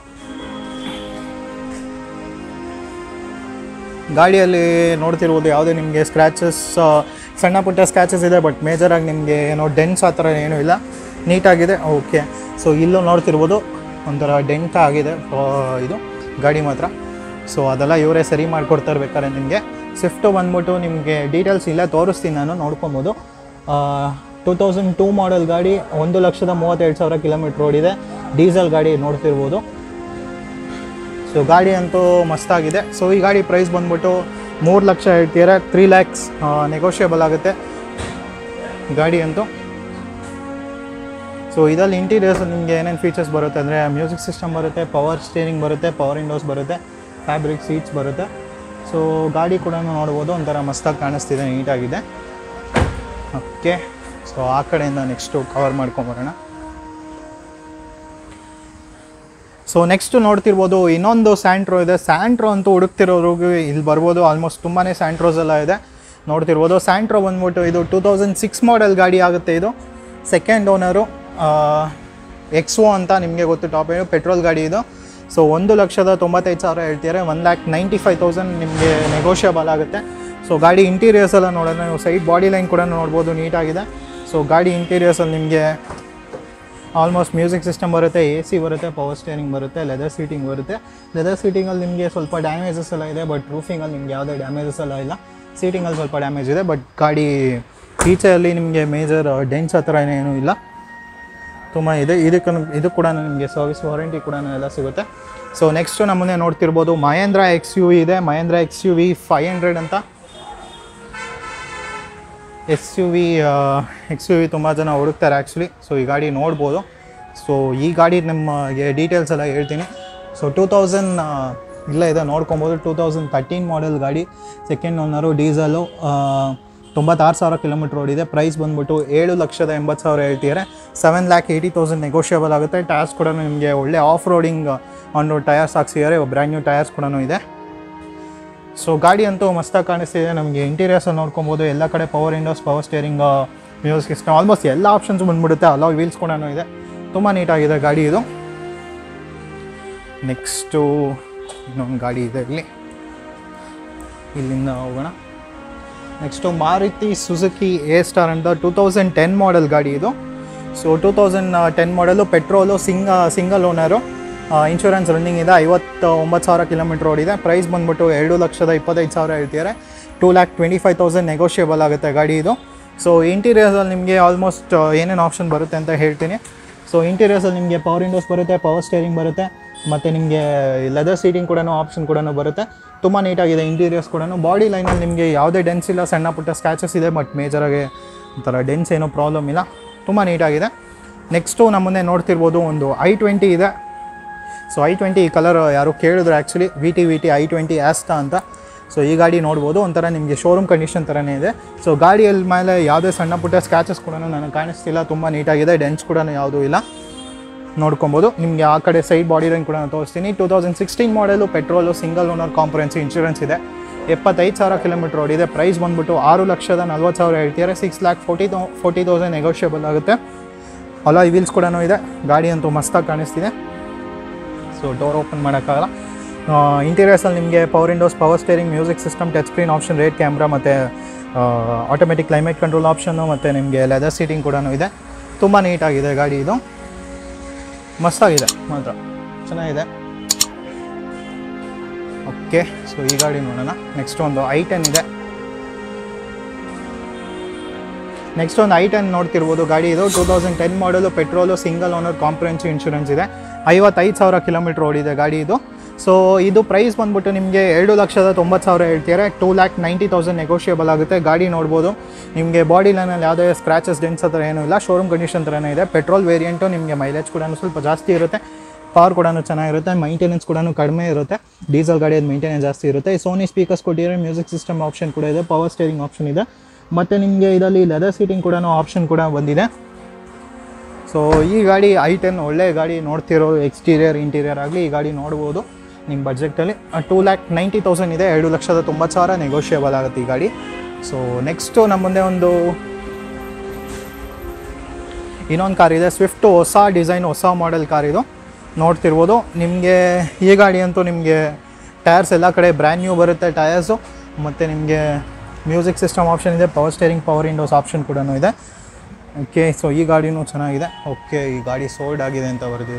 Speaker 2: ಗಾಡಿಯಲ್ಲಿ ನೋಡ್ತಿರ್ಬೋದು ಯಾವುದೇ ನಿಮಗೆ ಸ್ಕ್ರ್ಯಾಚಸ್ ಸಣ್ಣ ಪುಟ್ಟ ಸ್ಕ್ರ್ಯಾಚಸ್ ಇದೆ ಬಟ್ ಮೇಜರಾಗಿ ನಿಮಗೆ ಏನೋ ಡೆನ್ಸ್ ಆ ಥರ ಏನೂ ಇಲ್ಲ ನೀಟಾಗಿದೆ ಓಕೆ ಸೊ ಇಲ್ಲೂ ನೋಡ್ತಿರ್ಬೋದು ಒಂಥರ ಡೆಂಟ್ ಆಗಿದೆ ಆ, ಇದು ಗಾಡಿ ಮಾತ್ರ ಸೊ ಅದೆಲ್ಲ ಇವರೇ ಸರಿ ಮಾಡಿಕೊಡ್ತಾರೆ ಬೇಕಾದ್ರೆ ನಿಮಗೆ ಸ್ವಿಫ್ಟು ಬಂದ್ಬಿಟ್ಟು ನಿಮಗೆ ಡೀಟೇಲ್ಸ್ ಇಲ್ಲೇ ತೋರಿಸ್ತೀನಿ ನಾನು ನೋಡ್ಕೊಬೋದು ಟೂ ತೌಸಂಡ್ ಟೂ ಮಾಡೆಲ್ ಗಾಡಿ ಒಂದು ಲಕ್ಷದ ಮೂವತ್ತೆರಡು ಸಾವಿರ ಕಿಲೋಮೀಟ್ರ್ ಓಡಿದೆ ಡೀಸೆಲ್ ಗಾಡಿ ನೋಡ್ತಿರ್ಬೋದು ಸೊ ಗಾಡಿ ಅಂತೂ ಮಸ್ತಾಗಿದೆ ಸೊ ಈ ಗಾಡಿ ಪ್ರೈಸ್ ಬಂದ್ಬಿಟ್ಟು ಮೂರು ಲಕ್ಷ ಹೇಳ್ತಿದ್ದಾರೆ ತ್ರೀ ಲ್ಯಾಕ್ಸ್ ನೆಗೋಷಿಯಬಲ್ ಆಗುತ್ತೆ ಗಾಡಿ ಅಂತೂ ಸೊ ಇದರಲ್ಲಿ ಇಂಟೀರಿಯರ್ಸ್ ನಿಮಗೆ ಏನೇನು ಫೀಚರ್ಸ್ ಬರುತ್ತೆ ಅಂದರೆ ಮ್ಯೂಸಿಕ್ ಸಿಸ್ಟಮ್ ಬರುತ್ತೆ ಪವರ್ ಸ್ಟೇರಿಂಗ್ ಬರುತ್ತೆ ಪವರ್ ವಿಂಡೋಸ್ ಬರುತ್ತೆ ಫ್ಯಾಬ್ರಿಕ್ ಸೀಟ್ಸ್ ಬರುತ್ತೆ ಸೊ ಗಾಡಿ ಕೂಡ ನೋಡ್ಬೋದು ಒಂಥರ ಮಸ್ತಾಗಿ ಕಾಣಿಸ್ತಿದೆ ನೀಟಾಗಿದೆ ಓಕೆ ಸೊ ಆ ಕಡೆಯಿಂದ ನೆಕ್ಸ್ಟು ಕವರ್ ಮಾಡ್ಕೊಂಬರೋಣ ಸೊ ನೆಕ್ಸ್ಟ್ ನೋಡ್ತಿರ್ಬೋದು ಇನ್ನೊಂದು ಸ್ಯಾಂಟ್ರೋ ಇದೆ ಸ್ಯಾಂಟ್ರೋ ಅಂತೂ ಹುಡುಕ್ತಿರೋರಿಗೆ ಇಲ್ಲಿ ಬರ್ಬೋದು ಆಲ್ಮೋಸ್ಟ್ ತುಂಬಾ ಸ್ಯಾಂಟ್ರೋಸ್ ಎಲ್ಲ ಇದೆ ನೋಡ್ತಿರ್ಬೋದು ಸ್ಯಾಂಟ್ರೋ ಬಂದ್ಬಿಟ್ಟು ಇದು ಟೂ ತೌಸಂಡ್ ಸಿಕ್ಸ್ ಮಾಡೆಲ್ ಗಾಡಿ ಆಗುತ್ತೆ ಇದು ಸೆಕೆಂಡ್ ಓನರು ಎಕ್ಸ್ಒ ಅಂತ ನಿಮಗೆ ಗೊತ್ತು ಟಾಪ್ ಏನು ಪೆಟ್ರೋಲ್ ಗಾಡಿ ಇದು ಸೊ ಒಂದು ಲಕ್ಷದ ತೊಂಬತ್ತೈದು ಸಾವಿರ ಹೇಳ್ತಿದ್ದಾರೆ one lakh ninety five thousand ನಿಮಗೆ ನೆಗೋಷಿಯಬಲ್ ಆಗುತ್ತೆ ಸೊ ಗಾಡಿ ಇಂಟೀರಿಯರ್ಸ್ ಎಲ್ಲ ನೋಡೋಣ ನೀವು ಸೈಡ್ ಬಾಡಿ ಲೈನ್ ಕೂಡ ನೋಡ್ಬೋದು ನೀಟಾಗಿದೆ ಸೊ ಗಾಡಿ ಇಂಟೀರಿಯರ್ಸಲ್ಲಿ ನಿಮಗೆ ಆಲ್ಮೋಸ್ಟ್ ಮ್ಯೂಸಿಕ್ ಸಿಸ್ಟಮ್ ಬರುತ್ತೆ ಎ ಸಿ ಬರುತ್ತೆ ಪವರ್ ಸ್ಟೇರಿಂಗ್ ಬರುತ್ತೆ ಲೆದರ್ ಸೀಟಿಂಗ್ ಬರುತ್ತೆ ಲೆದರ್ ಸೀಟಿಂಗಲ್ಲಿ ನಿಮಗೆ ಸ್ವಲ್ಪ ಡ್ಯಾಮೇಜಸ್ ಎಲ್ಲ ಇದೆ ಬಟ್ ರೂಫಿಂಗಲ್ಲಿ ನಿಮ್ಗೆ ಯಾವುದೇ ಡ್ಯಾಮೇಜಸ್ ಎಲ್ಲ ಇಲ್ಲ ಸೀಟಿಂಗಲ್ಲಿ ಸ್ವಲ್ಪ ಡ್ಯಾಮೇಜ್ ಇದೆ ಬಟ್ ಗಾಡಿ ಈಚೆಯಲ್ಲಿ ನಿಮಗೆ ಮೇಜರ್ ಡೆನ್ಸ್ ಹತ್ರ ಏನೂ ಇಲ್ಲ ತುಂಬ ಇದೆ ಇದಕ್ಕೆ ಇದು ಕೂಡ ನಿಮಗೆ ಸರ್ವಿಸ್ ವಾರಂಟಿ ಕೂಡ ಎಲ್ಲ ಸಿಗುತ್ತೆ ಸೊ ನೆಕ್ಸ್ಟು ನಮ್ಮ ಮುಂದೆ ನೋಡ್ತಿರ್ಬೋದು ಮಹೇಂದ್ರ ಎಕ್ಸ್ ಯು ವಿ ಇದೆ Mahindra X U V five hundred ಅಂತ S U V X U V ತುಂಬ ಜನ ಹುಡುಕ್ತಾರೆ ಆ್ಯಕ್ಚುಲಿ ಸೊ ಈ ಗಾಡಿ ನೋಡ್ಬೋದು ಸೊ ಈ ಗಾಡಿ ನಿಮಗೆ ಡೀಟೇಲ್ಸ್ ಎಲ್ಲ ಹೇಳ್ತೀನಿ ಸೊ ಟೂ ತೌಸಂಡ್ ಇಲ್ಲ ಇದೆ ನೋಡ್ಕೊಬೋದು ಟೂ ತೌಸಂಡ್ ತರ್ಟೀನ್ ಮಾಡೆಲ್ ಗಾಡಿ ಸೆಕೆಂಡ್ ಓನರು ಡೀಸಲು ತೊಂಬತ್ತಾರು ಸಾವಿರ ಕಿಲೋಮೀಟ್ರ್ ಓಡಿದೆ ಪ್ರೈಸ್ ಬಂದ್ಬಿಟ್ಟು ಏಳು ಲಕ್ಷದ ಎಂಬತ್ತು ಸಾವಿರ ಹೇಳ್ತಿದ್ದಾರೆ seven lakh eighty thousand negotiable ಆಗುತ್ತೆ ಟಯರ್ಸ್ ಕೂಡ ನಿಮಗೆ ಒಳ್ಳೆ ಆಫ್ ರೋಡಿಂಗ್ ಒಂದು ಟಯರ್ಸ್ ಹಾಕ್ಸಿದ್ದಾರೆ ಬ್ರ್ಯಾಂಡ್ ನ್ಯೂ ಟಯರ್ಸ್ ಕೂಡ ಇದೆ ಸೊ ಗಾಡಿ ಅಂತೂ ಮಸ್ತಾಗಿ ಕಾಣಿಸ್ತಿದೆ ನಮಗೆ ಇಂಟೀರಿಯರ್ಸಲ್ಲಿ ನೋಡ್ಕೊಬೋದು ಎಲ್ಲ ಕಡೆ power windows power steering music system almost ಎಲ್ಲ ಆಪ್ಷನ್ಸ್ ಬಂದ್ಬಿಡುತ್ತೆ ಅಲ್ಲ ವೀಲ್ಸ್ ಕೂಡ ಇದೆ ತುಂಬ ನೀಟಾಗಿದೆ ಗಾಡಿ ಇದು ನೆಕ್ಸ್ಟು ಇನ್ನೊಂದು ಗಾಡಿ ಇದೆ ಇಲ್ಲಿ ಇಲ್ಲಿಂದ ಹೋಗೋಣ next Maruti Suzuki A Star ಅಂತ ಟೂ ತೌಸಂಡ್ ಟೆನ್ ಮಾಡೆಲ್ ಗಾಡಿ ಇದು so two thousand ten model petrol ಸಿಂಗ ಸಿಂಗಲ್ ಓನರು ಇನ್ಶೂರೆನ್ಸ್ ರನ್ನಿಂಗ್ ಇದೆ ಐವತ್ತು ಒಂಬತ್ತು ಸಾವಿರ ಕಿಲೋಮೀಟ್ರ್ ಓಡಿದೆ ಪ್ರೈಸ್ ಬಂದ್ಬಿಟ್ಟು ಎರಡು ಲಕ್ಷದ ಇಪ್ಪತ್ತೈದು ಸಾವಿರ ಹೇಳ್ತಿದ್ದಾರೆ two lakh twenty five thousand negotiable ಆಗುತ್ತೆ ಗಾಡಿ ಇದು ಸೊ ಇಂಟೀರಿಯರ್ಸಲ್ಲಿ ನಿಮಗೆ ಆಲ್ಮೋಸ್ಟ್ ಏನೇನು ಆಪ್ಷನ್ ಬರುತ್ತೆ ಅಂತ ಹೇಳ್ತೀನಿ ಸೊ ಇಂಟೀರಿಯರ್ಸಲ್ಲಿ ನಿಮಗೆ ಪವರ್ ವಿಂಡೋಸ್ ಬರುತ್ತೆ ಪವರ್ ಸ್ಟೇರಿಂಗ್ ಬರುತ್ತೆ ಮತ್ತು ನಿಮಗೆ ಲೆದರ್ ಸೀಟಿಂಗ್ ಕೂಡ ಆಪ್ಷನ್ ಕೂಡ ಬರುತ್ತೆ ತುಂಬ ನೀಟಾಗಿದೆ ಇಂಟೀರಿಯರ್ಸ್ ಕೂಡ ಬಾಡಿ ಲೈನಲ್ಲಿ ನಿಮಗೆ ಯಾವುದೇ ಡೆನ್ಸ್ ಇಲ್ಲ ಸಣ್ಣ ಪುಟ್ಟ ಸ್ಕ್ಯಾಚಸ್ ಇದೆ ಬಟ್ ಮೇಜರಾಗಿ ಒಂಥರ ಡೆನ್ಸ್ ಏನೋ ಪ್ರಾಬ್ಲಮ್ ಇಲ್ಲ ತುಂಬ ನೀಟಾಗಿದೆ ನೆಕ್ಸ್ಟು ನಮ್ಮ ಮುಂದೆ ನೋಡ್ತಿರ್ಬೋದು ಒಂದು ಐ ಟ್ವೆಂಟಿ ಇದೆ ಸೊ ಐ ಟ್ವೆಂಟಿ ಈ ಕಲರ್ ಯಾರು ಕೇಳಿದ್ರು actually V T V T I twenty Asta ಅಂತ ಸೊ ಈ ಗಾಡಿ ನೋಡ್ಬೋದು ಒಂಥರ ನಿಮಗೆ ಶೋರೂಮ್ ಕಂಡೀಷನ್ ಥರನೇ ಇದೆ ಸೊ ಗಾಡಿಯಲ್ಲಿ ಮೇಲೆ ಯಾವುದೇ ಸಣ್ಣ ಪುಟ್ಟ ಸ್ಕ್ರಾಚಸ್ ಕೂಡ ನನಗೆ ಕಾಣಿಸ್ತಿಲ್ಲ ತುಂಬ ನೀಟಾಗಿದೆ ಡೆನ್ಸ್ ಕೂಡ ಯಾವುದೂ ಇಲ್ಲ ನೋಡ್ಕೊಬೋದು ನಿಮಗೆ ಆ ಕಡೆ ಸೈಡ್ ಬಾಡಿ ಲೈನ್ ಕೂಡ ನಾನು ತೋರಿಸ್ತೀನಿ two thousand sixteen model petrol single owner comprehensive insurance ಇದೆ ಎಪ್ಪತ್ತೈದು ಸಾವಿರ ಕಿಲೋಮೀಟರ್ ಓಡಿದೆ ಪ್ರೈಸ್ ಬಂದ್ಬಿಟ್ಟು ಆರು ಲಕ್ಷದ ನಲ್ವತ್ತು ಸಾವಿರ ಹೇಳ್ತಿದ್ದಾರೆ ಸಿಕ್ಸ್ ಲ್ಯಾಕ್ ಫೋರ್ಟಿ ತೌ ಫೋರ್ಟಿ ತೌಸಂಡ್ ನೆಗೋಷಿಯಬಲ್ ಆಗುತ್ತೆ ಅಲ್ಲ ಈ ವೀಲ್ಸ್ ಕೂಡ ಇದೆ ಗಾಡಿ ಅಂತೂ ಮಸ್ತಾಗಿ ಕಾಣಿಸ್ತಿದೆ ಸೊ ಡೋರ್ ಓಪನ್ ಮಾಡೋಕ್ಕಾಗಲ್ಲ ಇಂಟೀರಿಯರ್ಸಲ್ಲಿ ನಿಮಗೆ power windows power steering music system touch screen option rear camera ಮತ್ತು ಆಟೋಮೆಟಿಕ್ ಕ್ಲೈಮೇಟ್ ಕಂಟ್ರೋಲ್ ಆಪ್ಷನ್ನು ಮತ್ತು ನಿಮಗೆ ಲೆದರ್ ಸೀಟಿಂಗ್ ಕೂಡ ಇದೆ ತುಂಬ ನೀಟಾಗಿದೆ ಗಾಡಿ ಇದು ಮಸ್ತಾಗಿದೆ ಮಾತ್ರ ಚೆನ್ನಾಗಿದೆ ಓಕೆ ಸೊ ಈ ಗಾಡಿ ನೋಡೋಣ ನೆಕ್ಸ್ಟ್ ಒಂದು ಐ ಟೆನ್ ಇದೆ ನೆಕ್ಸ್ಟ್ ಒಂದು ಐ ಟೆನ್ ನೋಡ್ತಿರ್ಬೋದು ಗಾಡಿ ಇದು two thousand ten model petrol single owner comprehensive insurance ಇದೆ ಐವತ್ತೈದು ಸಾವಿರ ಕಿಲೋಮೀಟ್ರ್ ಓಡಿದೆ ಗಾಡಿ ಇದು ಸೊ ಇದು ಪ್ರೈಸ್ ಬಂದ್ಬಿಟ್ಟು ನಿಮಗೆ ಎರಡು ಲಕ್ಷದ ತೊಂಬತ್ತು ಸಾವಿರ ಹೇಳ್ತಿದ್ದಾರೆ two lakh ninety thousand negotiable ಆಗುತ್ತೆ ಗಾಡಿ ನೋಡ್ಬೋದು ನಿಮಗೆ ಬಾಡಿ ಲೈನಲ್ಲಿ ಯಾವುದೇ ಸ್ಕ್ರಾಚಸ್ ಡೆನ್ಸ್ ಹತ್ರ ಏನೂ ಇಲ್ಲ ಶೋರೂಮ್ ಕಂಡೀಷನ್ ಥರನೇ ಇದೆ ಪೆಟ್ರೋಲ್ ವೇರಿಯಂಟು ನಿಮಗೆ ಮೈಲೇಜ್ ಕೂಡ ಸ್ವಲ್ಪ ಜಾಸ್ತಿ ಇರುತ್ತೆ ಪವರ್ ಕೂಡ ಚೆನ್ನಾಗಿರುತ್ತೆ ಮೈಂಟೆನೆನ್ಸ್ ಕೂಡ ಕಡಿಮೆ ಇರುತ್ತೆ ಡೀಸೆಲ್ ಗಾಡಿಯದು ಮೇಂಟೆನೆನ್ಸ್ ಜಾಸ್ತಿ ಇರುತ್ತೆ ಸೋನಿ ಸ್ಪೀಕರ್ಸ್ ಕೊಟ್ಟಿರೋ ಮ್ಯೂಸಿಕ್ ಸಿಸ್ಟಮ್ ಆಪ್ಷನ್ ಕೂಡ ಇದೆ ಪವರ್ ಸ್ಟೇರಿಂಗ್ ಆಪ್ಷನ್ ಇದೆ ಮತ್ತು ನಿಮಗೆ ಇದರಲ್ಲಿ ಲೆದರ್ ಸೀಟಿಂಗ್ ಕೂಡ ಆಪ್ಷನ್ ಕೂಡ ಬಂದಿದೆ ಸೊ ಈ ಗಾಡಿ ಐ ಟೆನ್ ಒಳ್ಳೆ ಗಾಡಿ ನೋಡ್ತಿರೋ ಎಕ್ಸ್ಟೀರಿಯರ್ ಇಂಟೀರಿಯರ್ ಆಗಲಿ ಈ ಗಾಡಿ ನೋಡ್ಬೋದು ನಿಮ್ಮ ಬಜೆಟಲ್ಲಿ ಟೂ ಲ್ಯಾಕ್ ನೈಂಟಿ ತೌಸಂಡ್ ಇದೆ ಎರಡು ಲಕ್ಷದ ತೊಂಬತ್ತು ಸಾವಿರ ನೆಗೋಷಿಯಬಲ್ ಆಗುತ್ತೆ ಈ ಗಾಡಿ ಸೊ ನೆಕ್ಸ್ಟು ನಮ್ಮ ಮುಂದೆ ಒಂದು ಇನ್ನೊಂದು ಕಾರ್ ಇದೆ ಸ್ವಿಫ್ಟು ಹೊಸ ಡಿಸೈನ್ ಹೊಸ ಮಾಡೆಲ್ ಕಾರ್ ಇದು ನೋಡ್ತಿರ್ಬೋದು ನಿಮಗೆ ಈ ಗಾಡಿ ಅಂತೂ ನಿಮಗೆ ಟೈರ್ಸ್ ಎಲ್ಲ ಕಡೆ ಬ್ರ್ಯಾಂಡ್ ನ್ಯೂ ಬರುತ್ತೆ ಟಯರ್ಸು ಮತ್ತು ನಿಮಗೆ ಮ್ಯೂಸಿಕ್ ಸಿಸ್ಟಮ್ ಆಪ್ಷನ್ ಇದೆ power steering power windows option ಕೂಡ ಇದೆ ಓಕೆ ಸೊ ಈ ಗಾಡಿನೂ ಚೆನ್ನಾಗಿದೆ ಓಕೆ ಈ ಗಾಡಿ ಸೋಲ್ಡ್ ಆಗಿದೆ ಅಂತ ಬರೆದಿದೆ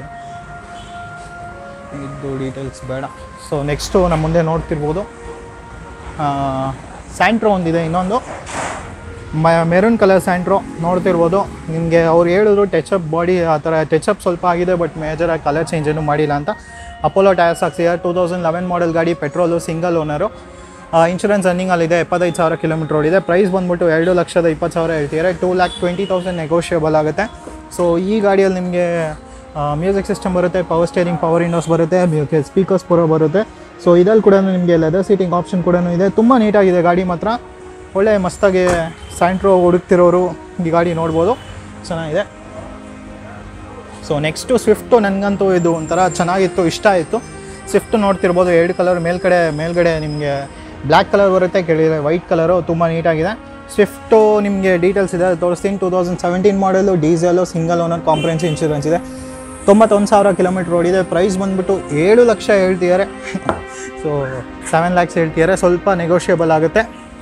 Speaker 2: ಇದು ಡೀಟೇಲ್ಸ್ ಬೇಡ ಸೊ ನೆಕ್ಸ್ಟು ನಮ್ಮ ಮುಂದೆ ನೋಡ್ತಿರ್ಬೋದು ಸ್ಯಾಂಟ್ರೋ ಒಂದಿದೆ ಇನ್ನೊಂದು ಮ ಮೆರೂನ್ ಕಲರ್ ಸ್ಯಾಂಟ್ರೋ ನೋಡ್ತಿರ್ಬೋದು ನಿಮಗೆ ಅವ್ರು ಹೇಳಿದ್ರು ಟಚಪ್ ಬಾಡಿ ಆ ಥರ ಟಚಪ್ ಸ್ವಲ್ಪ ಆಗಿದೆ ಬಟ್ ಮೇಜರಾಗಿ ಕಲರ್ ಚೇಂಜ್ ಏನೂ ಮಾಡಿಲ್ಲ ಅಂತ ಅಪೋಲೋ ಟೈರ್ಸ್ ಹಾಕ್ಸಿದ್ದಾರೆ ಟೂ ತೌಸಂಡ್ ಲೆವೆನ್ ಮಾಡೆಲ್ ಗಾಡಿ ಪೆಟ್ರೋಲು ಸಿಂಗಲ್ ಓನರು ಇನ್ಶೂರೆನ್ಸ್ ರನ್ನಿಂಗಲ್ಲಿದೆ ಎಪ್ಪತ್ತೈದು ಸಾವಿರ ಕಿಲೋಮೀಟ್ರ್ ಓಡಿದೆ ಪ್ರೈಸ್ ಬಂದ್ಬಿಟ್ಟು ಎರಡು ಲಕ್ಷದ ಇಪ್ಪತ್ತು ಸಾವಿರ ಹೇಳ್ತಿದ್ದಾರೆ two lakh twenty thousand negotiable ಆಗುತ್ತೆ ಸೊ ಈ ಗಾಡಿಯಲ್ಲಿ ನಿಮಗೆ ಮ್ಯೂಸಿಕ್ ಸಿಸ್ಟಮ್ ಬರುತ್ತೆ ಪವರ್ ಸ್ಟೇರಿಂಗ್ ಪವರ್ ವಿಂಡೋಸ್ ಬರುತ್ತೆ ಸ್ಪೀಕರ್ಸ್ ಪೂರ ಬರುತ್ತೆ ಸೊ ಇದ್ರಲ್ಲಿ ಕೂಡ ನಿಮಗೆ ಲೆದರ್ ಸೀಟಿಂಗ್ ಆಪ್ಷನ್ ಕೂಡ ಇದೆ ತುಂಬ ನೀಟಾಗಿದೆ ಗಾಡಿ ಮಾತ್ರ ಒಳ್ಳೆ ಮಸ್ತಾಗಿ ಸ್ಯಾಂಟ್ರೋ ಹುಡುಕ್ತಿರೋರು ಈ ಗಾಡಿ ನೋಡ್ಬೋದು ಚೆನ್ನಾಗಿದೆ ಸೊ ನೆಕ್ಸ್ಟು ಸ್ವಿಫ್ಟು ನನಗಂತೂ ಇದು ಒಂಥರ ಚೆನ್ನಾಗಿತ್ತು ಇಷ್ಟ ಆಯಿತು ಸ್ವಿಫ್ಟ್ ನೋಡ್ತಿರ್ಬೋದು ಎರಡು ಕಲರ್ ಮೇಲ್ಗಡೆ ಮೇಲ್ಗಡೆ ನಿಮಗೆ ಬ್ಲ್ಯಾಕ್ ಕಲರ್ ಬರುತ್ತೆ ಕೆಳಗಡೆ ವೈಟ್ ಕಲರು ತುಂಬ ನೀಟಾಗಿದೆ ಸ್ವಿಫ್ಟು ನಿಮಗೆ ಡೀಟೇಲ್ಸ್ ಇದೆ ಅದು ತೋರಿಸ್ತೀನಿ two thousand seventeen model diesel single owner comprehensive insurance ಇದೆ ತೊಂಬತ್ತೊಂದು ಸಾವಿರ ಕಿಲೋಮೀಟ್ರ್ ಓಡಿದೆ ಪ್ರೈಸ್ ಬಂದ್ಬಿಟ್ಟು ಏಳು ಲಕ್ಷ ಹೇಳ್ತಿದ್ದಾರೆ ಸೊ ಸೆವೆನ್ ಲ್ಯಾಕ್ಸ್ ಹೇಳ್ತಿದ್ದಾರೆ ಸ್ವಲ್ಪ ನೆಗೋಷಿಯಬಲ್ ಆಗುತ್ತೆ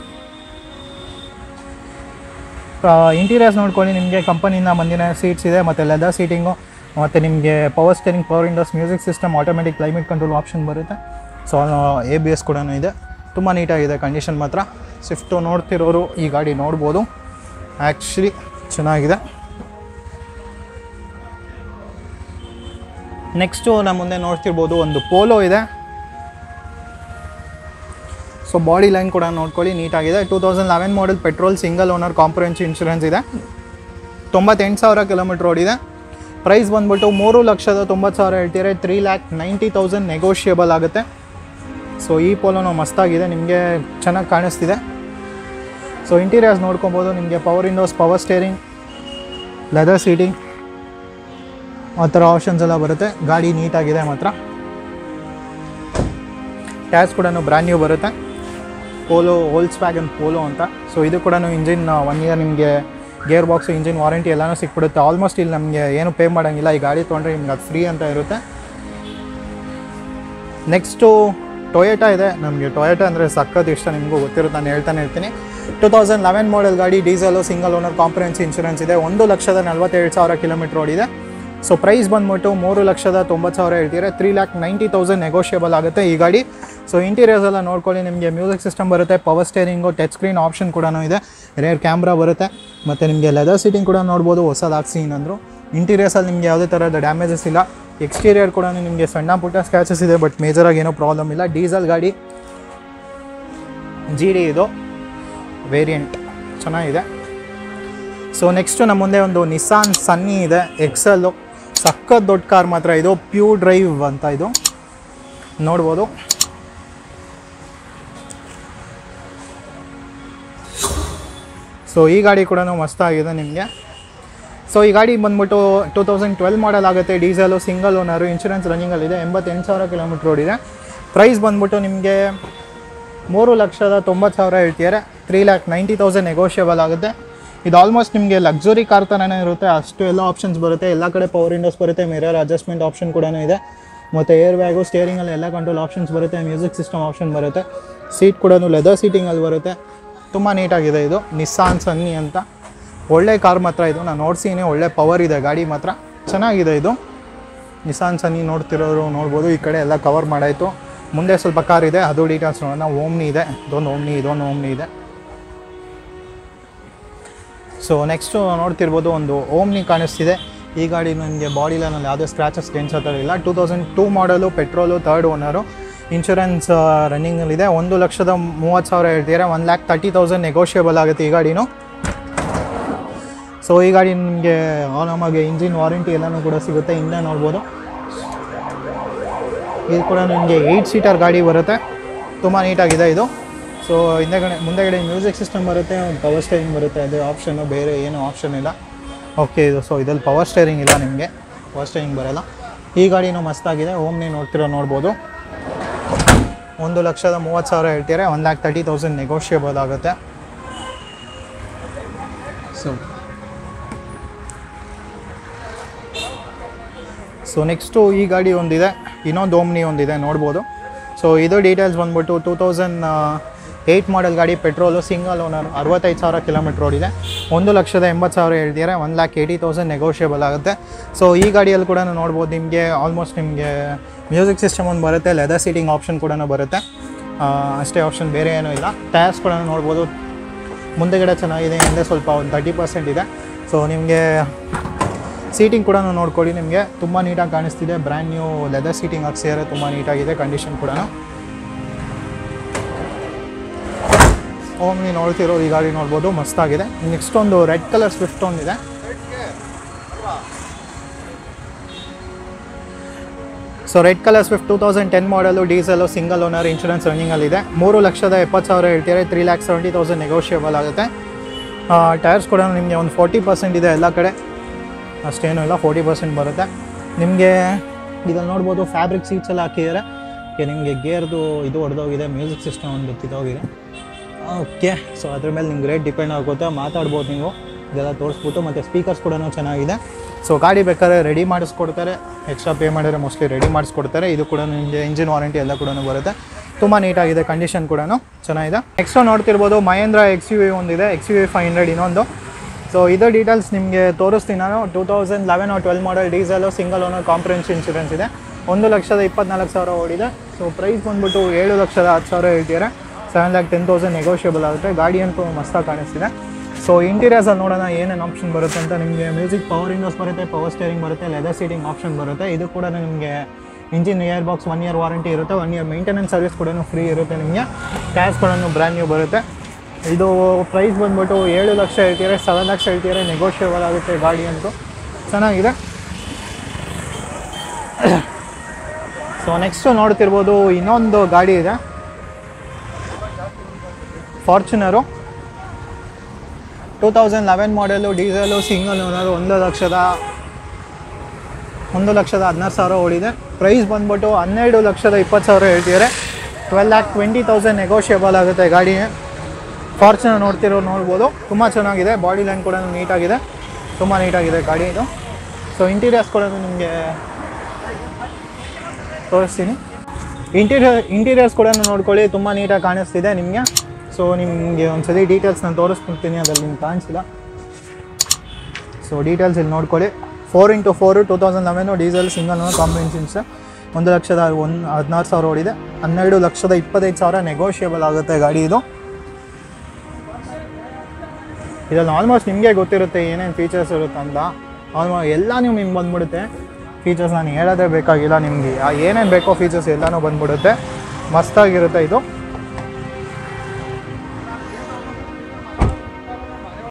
Speaker 2: ಇಂಟೀರಿಯರ್ಸ್ ನೋಡ್ಕೊಳ್ಳಿ ನಿಮಗೆ ಕಂಪನಿಯಿಂದ ಬಂದಿನ ಸೀಟ್ಸ್ ಇದೆ ಮತ್ತು ಲೆದರ್ ಸೀಟಿಂಗು ಮತ್ತು ನಿಮಗೆ power steering power windows music system automatic climate control option ಬರುತ್ತೆ ಸೊ ಎ ಬಿ ಎಸ್ ಕೂಡ ಇದೆ ತುಂಬ ನೀಟಾಗಿದೆ ಕಂಡೀಷನ್ ಮಾತ್ರ ಸ್ವಿಫ್ಟು ನೋಡ್ತಿರೋರು ಈ ಗಾಡಿ ನೋಡ್ಬೋದು ಆ್ಯಕ್ಚುಲಿ ಚೆನ್ನಾಗಿದೆ ನೆಕ್ಸ್ಟು ನಮ್ಮ ಮುಂದೆ ನೋಡ್ತಿರ್ಬೋದು ಒಂದು ಪೋಲೋ ಇದೆ ಸೊ ಬಾಡಿ ಲೈನ್ ಕೂಡ ನೋಡ್ಕೊಳ್ಳಿ ನೀಟಾಗಿದೆ two thousand eleven model petrol single owner comprehensive insurance ಇದೆ ತೊಂಬತ್ತೆಂಟು ಸಾವಿರ ಕಿಲೋಮೀಟ್ರ್ ಓಡಿದೆ ಪ್ರೈಸ್ ಬಂದ್ಬಿಟ್ಟು ಮೂರು ಲಕ್ಷದ ತೊಂಬತ್ತು ಸಾವಿರ ಹೇಳ್ತಿದ್ದಾರೆ three lakh ninety thousand negotiable ಆಗುತ್ತೆ ಸೊ ಈ ಪೋಲೋನು ಮಸ್ತಾಗಿದೆ ನಿಮಗೆ ಚೆನ್ನಾಗಿ ಕಾಣಿಸ್ತಿದೆ ಸೊ ಇಂಟೀರಿಯರ್ಸ್ ನೋಡ್ಕೊಬೋದು ನಿಮಗೆ power windows power steering leather seating ಆ ಥರ ಆಪ್ಷನ್ಸ್ ಎಲ್ಲ ಬರುತ್ತೆ ಗಾಡಿ ನೀಟಾಗಿದೆ ಮಾತ್ರ ಟ್ಯಾಕ್ಸ್ ಕೂಡ ಬ್ರ್ಯಾಂಡ್ ನ್ಯೂ ಬರುತ್ತೆ ಪೋಲೋ ಹೋಲ್ಸ್ ವ್ಯಾಗನ್ ಪೋಲೋ ಅಂತ ಸೊ ಇದು ಕೂಡ ಇಂಜಿನ್ ಒನ್ ಇಯರ್ ನಿಮಗೆ ಗೇರ್ ಬಾಕ್ಸು ಇಂಜಿನ್ ವಾರಂಟಿ ಎಲ್ಲನೂ ಸಿಕ್ಬಿಡುತ್ತೆ ಆಲ್ಮೋಸ್ಟ್ ಇಲ್ಲಿ ನಮಗೆ ಏನು ಪೇ ಮಾಡೋಂಗಿಲ್ಲ ಈ ಗಾಡಿ ತೊಗೊಂಡ್ರೆ ನಿಮ್ಗೆ ಅದು ಫ್ರೀ ಅಂತ ಇರುತ್ತೆ ನೆಕ್ಸ್ಟು ಟೊಯೋಟಾ ಇದೆ ನಮಗೆ ಟೊಯೋಟಾ ಅಂದರೆ ಸಖತ್ ಇಷ್ಟ ನಿಮಗೂ ಗೊತ್ತಿರುತ್ತೆ ನಾನು ಹೇಳ್ತಾನೆ ಇರ್ತೀನಿ ಟೂ ತೌಸಂಡ್ ಲೆವೆನ್ ಮಾಡೆಲ್ ಗಾಡಿ diesel single owner comprehensive insurance ಇದೆ ಒಂದು ಲಕ್ಷದ ನಲ್ವತ್ತೇಳು ಸಾವಿರ ಕಿಲೋಮೀಟ್ರ್ ಓಡಿದೆ ಸೊ ಪ್ರೈಸ್ ಬಂದ್ಬಿಟ್ಟು ಮೂರು ಲಕ್ಷದ ತೊಂಬತ್ತು ಸಾವಿರ ಹೇಳ್ತೀರಾ three lakh ninety thousand negotiable ಆಗುತ್ತೆ ಈ ಗಾಡಿ ಸೊ ಇಂಟೀರಿಯರ್ಸ್ ಎಲ್ಲ ನೋಡ್ಕೊಳ್ಳಿ ನಿಮಗೆ ಮ್ಯೂಸಿಕ್ ಸಿಸ್ಟಮ್ ಬರುತ್ತೆ power steering touch screen option ಕೂಡ ಇದೆ ರೇರ್ ಕ್ಯಾಮ್ರಾ ಬರುತ್ತೆ ಮತ್ತು ನಿಮಗೆ ಲೆದರ್ ಸೀಟಿಂಗ್ ಕೂಡ ನೋಡ್ಬೋದು ಹೊಸದು ಹಾಕ್ಸಿ ಅಂದರು ಇಂಟೀರಿಯರ್ಸಲ್ಲಿ ನಿಮಗೆ ಯಾವುದೇ ಥರದ ಡ್ಯಾಮೇಜಸ್ ಇಲ್ಲ ಎಕ್ಸ್ಟೀರಿಯರ್ ಕೂಡ ನಿಮಗೆ ಸಣ್ಣ ಪುಟ್ಟ ಸ್ಕ್ಯಾಚಸ್ ಇದೆ ಬಟ್ ಮೇಜರಾಗಿ ಏನೋ ಪ್ರಾಬ್ಲಮ್ ಇಲ್ಲ ಡೀಸೆಲ್ ಗಾಡಿ ಜಿ ಡಿ ಇದು ವೇರಿಯಂಟ್ ಚೆನ್ನಾಗಿದೆ ಸೊ ನೆಕ್ಸ್ಟು ನಮ್ಮ ಮುಂದೆ ಒಂದು ನಿಸ್ಸಾನ್ ಸನ್ನಿ ಇದೆ ಎಕ್ಸೆಲ್ಲು ಸಖತ್ ದೊಡ್ಡ ಕಾರ್ ಮಾತ್ರ ಇದು ಪ್ಯೂ ಡ್ರೈವ್ ಅಂತ ಇದು ನೋಡ್ಬೋದು ಸೊ ಈ ಗಾಡಿ ಕೂಡ ಮಸ್ತಾಗಿದೆ ನಿಮಗೆ ಸೊ ಈ ಗಾಡಿ ಬಂದ್ಬಿಟ್ಟು ಟೂ ತೌಸಂಡ್ ಟ್ವೆಲ್ ಮಾಡಲ್ ಆಗುತ್ತೆ ಡೀಸೆಲು ಸಿಂಗಲ್ ಓನರು ಇನ್ಶೂರೆನ್ಸ್ ರನ್ನಿಂಗಲ್ಲಿದೆ ಎಂಬತ್ತೆಂಟು ಸಾವಿರ ಕಿಲೋಮೀಟ್ರ್ ಓಡಿದೆ ಪ್ರೈಸ್ ಬಂದ್ಬಿಟ್ಟು ನಿಮಗೆ ಮೂರು ಲಕ್ಷದ ತೊಂಬತ್ತು ಸಾವಿರ ಹೇಳ್ತಿದ್ದಾರೆ three lakh ninety thousand negotiable ಆಗುತ್ತೆ ಇದು ಆಲ್ಮೋಸ್ಟ್ ನಿಮಗೆ ಲಕ್ಸುರಿ ಕಾರ್ ಥರನೇ ಇರುತ್ತೆ ಅಷ್ಟು ಎಲ್ಲ ಆಪ್ಷನ್ಸ್ ಬರುತ್ತೆ ಎಲ್ಲ ಕಡೆ ಪವರ್ ವಿಂಡೋಸ್ ಬರುತ್ತೆ ಮಿರರ್ ಅಡ್ಜಸ್ಟ್ಮೆಂಟ್ ಆಪ್ಷನ್ ಕೂಡ ಇದೆ ಮತ್ತು ಏರ್ ಬ್ಯಾಗು ಸ್ಟೇರಿಂಗಲ್ಲಿ ಎಲ್ಲ ಕಂಟ್ರೋಲ್ ಆಪ್ಷನ್ಸ್ ಬರುತ್ತೆ ಮ್ಯೂಸಿಕ್ ಸಿಸ್ಟಮ್ ಆಪ್ಷನ್ ಬರುತ್ತೆ ಸೀಟ್ ಕೂಡ ಲೆದರ್ ಸೀಟಿಂಗಲ್ಲಿ ಬರುತ್ತೆ ತುಂಬ ನೀಟಾಗಿದೆ ಇದು ನಿಸ್ಸಾನ್ ಸನ್ನಿ ಅಂತ ಒಳ್ಳೆ ಕಾರ್ ಮಾತ್ರ ಇದು ನಾನು ನೋಡ್ಸೀನಿ ಒಳ್ಳೆ ಪವರ್ ಇದೆ ಗಾಡಿ ಮಾತ್ರ ಚೆನ್ನಾಗಿದೆ ಇದು ನಿಸಾನ್ ಸನ್ನಿ ನೋಡ್ತಿರೋರು ನೋಡ್ಬೋದು ಈ ಕಡೆ ಎಲ್ಲ ಕವರ್ ಮಾಡಾಯಿತು ಮುಂದೆ ಸ್ವಲ್ಪ ಕಾರ್ ಇದೆ ಅದು ಡೀಟೇಲ್ಸ್ ನೋಡೋಣ ಓಮ್ನಿ ಇದೆ ಇದೊಂದು ಓಮ್ನಿ ಇದೊಂದು ಓಮ್ನಿ ಇದೆ ಸೊ ನೆಕ್ಸ್ಟು ನೋಡ್ತಿರ್ಬೋದು ಒಂದು ಓಮ್ನಿ ಕಾಣಿಸ್ತಿದೆ ಈ ಗಾಡಿ ನನಗೆ ಬಾಡಿ ಲೈನಲ್ಲಿ ಯಾವುದೇ ಸ್ಕ್ರಾಚಸ್ ಡೆನ್ಸ್ ಹತ್ರ ಇಲ್ಲ two thousand two model petrol third owner insurance ರನ್ನಿಂಗಲ್ಲಿದೆ ಒಂದು ಲಕ್ಷದ ಮೂವತ್ತು ಸಾವಿರ ಹೇಳ್ತೀರಾ one lakh thirty thousand negotiable ಆಗುತ್ತೆ ಈ ಗಾಡಿನೂ ಸೊ ಈ ಗಾಡಿ ನಿಮಗೆ ನಮಗೆ ಇಂಜಿನ್ ವಾರಂಟಿ ಎಲ್ಲನೂ ಕೂಡ ಸಿಗುತ್ತೆ ಹಿಂದೆ ನೋಡ್ಬೋದು ಇದು ಕೂಡ ನಿಮಗೆ ಏಯ್ಟ್ ಸೀಟರ್ ಗಾಡಿ ಬರುತ್ತೆ ತುಂಬ ನೀಟಾಗಿದೆ ಇದು ಸೊ ಹಿಂದೆಗಡೆ ಮುಂದೆಗಡೆ ಮ್ಯೂಸಿಕ್ ಸಿಸ್ಟಮ್ ಬರುತ್ತೆ ಒಂದು ಪವರ್ ಸ್ಟೇರಿಂಗ್ ಬರುತ್ತೆ ಅದು ಆಪ್ಷನ್ನು ಬೇರೆ ಏನು ಆಪ್ಷನ್ ಇಲ್ಲ ಓಕೆ ಇದು ಸೊ ಇದಲ್ಲಿ ಪವರ್ ಸ್ಟೇರಿಂಗ್ ಇಲ್ಲ ನಿಮಗೆ ಪವರ್ ಸ್ಟೇರಿಂಗ್ ಬರಲ್ಲ ಈ ಗಾಡಿನೂ ಮಸ್ತಾಗಿದೆ ಓಮ್ನಿ ನೋಡ್ತಿರೋ ನೋಡ್ಬೋದು ಒಂದು ಲಕ್ಷದ ಮೂವತ್ತು ಸಾವಿರ ಹೇಳ್ತೀರಾ one lakh thirty thousand negotiable ಆಗುತ್ತೆ ಸೊ ಸೊ ನೆಕ್ಸ್ಟು ಈ ಗಾಡಿ ಒಂದಿದೆ ಇನ್ನೊಂದು ಓಮ್ನಿ ಒಂದಿದೆ ನೋಡ್ಬೋದು ಸೊ ಇದು ಡೀಟೇಲ್ಸ್ ಬಂದ್ಬಿಟ್ಟು ಟೂ ತೌಸಂಡ್ ಏಯ್ಟ್ ಮಾಡೆಲ್ ಗಾಡಿ ಪೆಟ್ರೋಲು ಸಿಂಗಲ್ ಓನರ್ ಅರವತ್ತೈದು ಸಾವಿರ ಕಿಲೋಮೀಟ್ರ್ ಓಡಿದೆ ಒಂದು ಲಕ್ಷದ ಎಂಬತ್ತು ಸಾವಿರ ಹೇಳ್ತಿದ್ದಾರೆ one lakh eighty thousand negotiable ಆಗುತ್ತೆ ಸೊ ಈ ಗಾಡಿಯಲ್ಲಿ ಕೂಡ ನೋಡ್ಬೋದು ನಿಮಗೆ ಆಲ್ಮೋಸ್ಟ್ ನಿಮಗೆ ಮ್ಯೂಸಿಕ್ ಸಿಸ್ಟಮ್ ಒಂದು ಬರುತ್ತೆ ಲೆದರ್ ಸೀಟಿಂಗ್ ಆಪ್ಷನ್ ಕೂಡ ಬರುತ್ತೆ ಆ, ಅಷ್ಟೇ ಆಪ್ಷನ್ ಬೇರೆ ಏನೂ ಇಲ್ಲ ಟೈರ್ಸ್ ಕೂಡ ನೋಡ್ಬೋದು ಮುಂದೆಗಡೆ ಚೆನ್ನಾಗಿದೆ ಹಿಂದೆ ಸ್ವಲ್ಪ ಒಂದು ತರ್ಟಿ ಪರ್ಸೆಂಟ್ ಇದೆ ಸೊ ನಿಮಗೆ ಸೀಟಿಂಗ್ ಕೂಡ ನೋಡ್ಕೊಳ್ಳಿ ನಿಮಗೆ ತುಂಬ ನೀಟಾಗಿ ಕಾಣಿಸ್ತಿದೆ ಬ್ರ್ಯಾಂಡ್ ನ್ಯೂ ಲೆದರ್ ಸೀಟಿಂಗ್ ಹಾಕ್ಸಿದ್ದಾರೆ ತುಂಬ ನೀಟಾಗಿದೆ ಕಂಡೀಷನ್ ಕೂಡ ಓಮ್ನಿ ನೋಡ್ತಿರೋ ಈ ಗಾಡಿ ನೋಡ್ಬೋದು ಮಸ್ತಾಗಿದೆ ನೆಕ್ಸ್ಟ್ ಒಂದು ರೆಡ್ ಕಲರ್ ಸ್ವಿಫ್ಟ್ ಒಂದಿದೆ so red colour Swift two thousand ten model diesel single owner insurance ರನ್ನಿಂಗಲ್ಲಿದೆ ಮೂರು ಲಕ್ಷದ ಎಪ್ಪತ್ತು ಸಾವಿರ ಹೇಳ್ತಾರೆ three lakh seventy thousand negotiable ಆಗುತ್ತೆ ಟೈರ್ಸ್ ಕೂಡ ನಿಮಗೆ ಒಂದು ಫೋರ್ಟಿ ಪರ್ಸೆಂಟ್ ಇದೆ ಎಲ್ಲ ಕಡೆ ಅಷ್ಟೇನೂ ಇಲ್ಲ ಫೋರ್ಟಿ ಪರ್ಸೆಂಟ್ ಬರುತ್ತೆ ನಿಮಗೆ ಇದಲ್ಲಿ ನೋಡ್ಬೋದು ಫ್ಯಾಬ್ರಿಕ್ ಸೀಟ್ಸ್ ಎಲ್ಲ ಹಾಕಿದ್ದಾರೆ ಓಕೆ ನಿಮಗೆ ಗೇರ್ದು ಇದು ಹೊಡೆದೋಗಿದೆ ಮ್ಯೂಸಿಕ್ ಸಿಸ್ಟಮ್ ಒಂದು ಗೊತ್ತಿದ್ದೋಗಿದೆ ಓಕೆ ಸೊ ಅದ್ರ ಮೇಲೆ ನಿಮ್ಗೆ ರೇಟ್ ಡಿಪೆಂಡ್ ಆಗುತ್ತೆ ಮಾತಾಡ್ಬೋದು ನೀವು ಇದೆಲ್ಲ ತೋರಿಸ್ಬಿಟ್ಟು ಮತ್ತು ಸ್ಪೀಕರ್ಸ್ ಕೂಡ ಚೆನ್ನಾಗಿದೆ ಸೊ ಗಾಡಿ ಬೇಕಾದ್ರೆ ರೆಡಿ ಮಾಡಿಸ್ಕೊಡ್ತಾರೆ ಎಕ್ಸ್ಟ್ರಾ ಪೇ ಮಾಡಿದ್ರೆ ಮೋಸ್ಟ್ಲಿ ರೆಡಿ ಮಾಡಿಸ್ಕೊಡ್ತಾರೆ ಇದು ಕೂಡ ನಿಮಗೆ ಇಂಜಿನ್ ವಾರಂಟಿ ಎಲ್ಲ ಕೂಡ ಬರುತ್ತೆ ತುಂಬ ನೀಟಾಗಿದೆ ಕಂಡೀಷನ್ ಕೂಡ ಚೆನ್ನಾಗಿದೆ ನೆಕ್ಸ್ಟ್ ನೋಡ್ತಿರ್ಬೋದು ಮಹೇಂದ್ರ ಎಕ್ಸ್ ಯು ವಿ ಒಂದಿದೆ X U V five hundred ಇನ್ನೊಂದು ಸೊ ಇದು ಡೀಟೇಲ್ಸ್ ನಿಮಗೆ ತೋರಿಸ್ತೀನಿ ನಾನು two thousand eleven or twelve model diesel single owner comprehensive insurance ಇದೆ ಒಂದು ಲಕ್ಷದ ಇಪ್ಪತ್ನಾಲ್ಕು ಸಾವಿರ ಓಡಿದೆ ಸೊ ಪ್ರೈಸ್ ಬಂದ್ಬಿಟ್ಟು ಏಳು ಲಕ್ಷದ ಹತ್ತು ಸಾವಿರ ಹೇಳ್ತೀರಾ seven lakh ten thousand negotiable ಆಗುತ್ತೆ ಗಾಡಿ ಅಂತೂ ಮಸ್ತಾಗಿ ಕಾಣಿಸ್ತಿದೆ ಸೊ ಇಂಟೀರಿಯರ್ಸಲ್ಲಿ ನೋಡೋಣ ಏನೇನು ಆಪ್ಷನ್ ಬರುತ್ತೆ ಅಂತ ನಿಮಗೆ ಮ್ಯೂಸಿಕ್ ಪವರ್ ವಿಂಡೋಸ್ ಬರುತ್ತೆ ಪವರ್ ಸ್ಟೇರಿಂಗ್ ಬರುತ್ತೆ ಲೆದರ್ ಸೀಟಿಂಗ್ ಆಪ್ಷನ್ ಬರುತ್ತೆ ಇದು ಕೂಡ ನಿಮಗೆ engine gear box one year warranty ಇರುತ್ತೆ ಒನ್ ಇಯರ್ ಮೇಂಟೆನೆನ್ಸ್ ಸರ್ವಿಸ್ ಕೂಡ ಫ್ರೀ ಇರುತ್ತೆ ನಿಮಗೆ ಟ್ಯಾಕ್ಸ್ ಕೂಡ ಬ್ರ್ಯಾಂಡ್ ನ್ಯೂ ಬರುತ್ತೆ ಇದು ಪ್ರೈಸ್ ಬಂದ್ಬಿಟ್ಟು ಏಳು ಲಕ್ಷ ಹೇಳ್ತೀರಾ ಸೆವೆನ್ ಲಕ್ಷ ಹೇಳ್ತೀರಾ ನೆಗೋಷಿಯಬಲ್ ಆಗುತ್ತೆ ಗಾಡಿ ಅಂತೂ ಚೆನ್ನಾಗಿದೆ ಸೊ ನೆಕ್ಸ್ಟು ನೋಡ್ತಿರ್ಬೋದು ಇನ್ನೊಂದು ಗಾಡಿ ಇದೆ Fortuner two thousand eleven model diesel single owner ಒಂದು ಲಕ್ಷದ ಒಂದು ಲಕ್ಷದ ಹದಿನಾರು ಸಾವಿರ ಓಡಿದೆ ಪ್ರೈಸ್ ಬಂದ್ಬಿಟ್ಟು ಹನ್ನೆರಡು ಲಕ್ಷದ ಇಪ್ಪತ್ತು ಸಾವಿರ ಹೇಳ್ತಿದ್ದಾರೆ twelve lakh twenty thousand negotiable ಆಗುತ್ತೆ ಗಾಡಿ ಫಾರ್ಚುನರ್ ನೋಡ್ತಿರೋ ನೋಡ್ಬೋದು ತುಂಬ ಚೆನ್ನಾಗಿದೆ ಬಾಡಿ ಲೈನ್ ಕೂಡ ನೀಟಾಗಿದೆ ತುಂಬ ನೀಟಾಗಿದೆ ಗಾಡಿ ಇದು ಸೊ ಇಂಟೀರಿಯರ್ಸ್ ಕೂಡ ನಿಮಗೆ ತೋರಿಸ್ತೀನಿ ಇಂಟೀರಿಯರ್ ಇಂಟೀರಿಯರ್ಸ್ ಕೂಡ ನೋಡ್ಕೊಳ್ಳಿ ತುಂಬ ನೀಟಾಗಿ ಕಾಣಿಸ್ತಿದೆ ನಿಮಗೆ ಸೊ ನಿಮಗೆ ಒಂದ್ಸತಿ ಡೀಟೇಲ್ಸ್ ನಾನು ತೋರಿಸ್ತಿರ್ತೀನಿ ಅದ್ರಲ್ಲಿ ನಿಮ್ಗೆ ಕಾಣಿಸಿಲ್ಲ ಸೊ ಡೀಟೇಲ್ಸ್ ಇಲ್ಲಿ ನೋಡ್ಕೊಳ್ಳಿ four into four two thousand eleven diesel single combinations ಒಂದು ಲಕ್ಷದ ಒಂದು ಹದಿನಾರು ಸಾವಿರ ಓಡಿದೆ ಹನ್ನೆರಡು ಲಕ್ಷದ ಇಪ್ಪತ್ತೈದು ಸಾವಿರ ನೆಗೋಷಿಯಬಲ್ ಆಗುತ್ತೆ ಗಾಡಿ ಇದು ಇದರಲ್ಲಿ ಆಲ್ಮೋಸ್ಟ್ ನಿಮಗೆ ಗೊತ್ತಿರುತ್ತೆ ಏನೇನು ಫೀಚರ್ಸ್ ಇರುತ್ತೆ ಅಂತ ಆಲ್ಮೋಸ್ಟ್ ಎಲ್ಲ ನೀವು ನಿಮ್ಗೆ ಬಂದ್ಬಿಡುತ್ತೆ ಫೀಚರ್ಸ್ ನಾನು ಹೇಳೋದೇ ಬೇಕಾಗಿಲ್ಲ ನಿಮಗೆ ಏನೇನು ಬೇಕೋ ಫೀಚರ್ಸ್ ಎಲ್ಲನೂ ಬಂದ್ಬಿಡುತ್ತೆ ಮಸ್ತಾಗಿರುತ್ತೆ ಇದು